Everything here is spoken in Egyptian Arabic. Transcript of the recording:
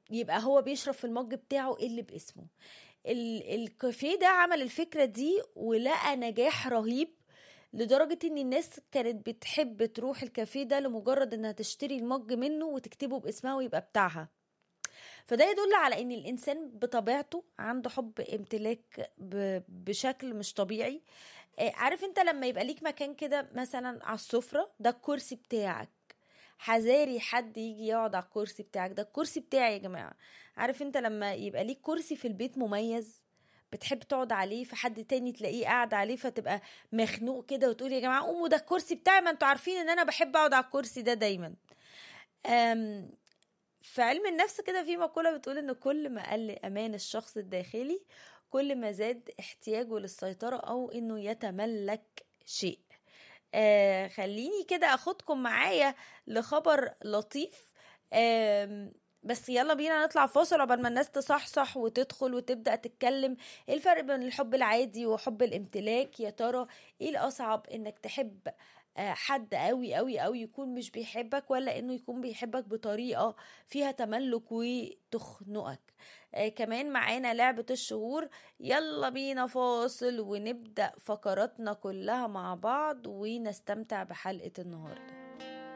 يبقى هو بيشرب في المج بتاعه اللي باسمه ال- الكافيه ده عمل الفكرة دي ولقى نجاح رهيب لدرجة ان الناس كانت بتحب تروح الكافيه ده لمجرد انها تشتري المج منه وتكتبه باسمها ويبقى بتاعها فده يدل على ان الانسان بطبيعته عنده حب امتلاك ب- بشكل مش طبيعي آه، عارف انت لما يبقى ليك مكان كده مثلا على السفرة ده الكرسي بتاعك حذاري حد يجي يقعد على الكرسي بتاعك ده الكرسي بتاعي يا جماعة عارف انت لما يبقى ليك كرسي في البيت مميز بتحب تقعد عليه فحد تاني تلاقيه قاعد عليه فتبقى مخنوق كده وتقول يا جماعة قوموا ده الكرسي بتاعي ما انتوا عارفين ان انا بحب اقعد على الكرسي ده دايما أم في علم النفس كده في مقولة بتقول ان كل ما قل امان الشخص الداخلي كل ما زاد احتياجه للسيطرة او انه يتملك شيء آه خليني كده اخدكم معايا لخبر لطيف آم، بس يلا بينا نطلع فاصل عقبال ما الناس تصحصح وتدخل وتبدأ تتكلم ايه الفرق بين الحب العادي وحب الامتلاك يا ترى ايه الاصعب انك تحب آه، حد قوي قوي قوي يكون مش بيحبك ولا انه يكون بيحبك بطريقة فيها تملك وتخنقك آه كمان معانا لعبة الشهور يلا بينا فاصل ونبدأ فقراتنا كلها مع بعض ونستمتع بحلقة النهارده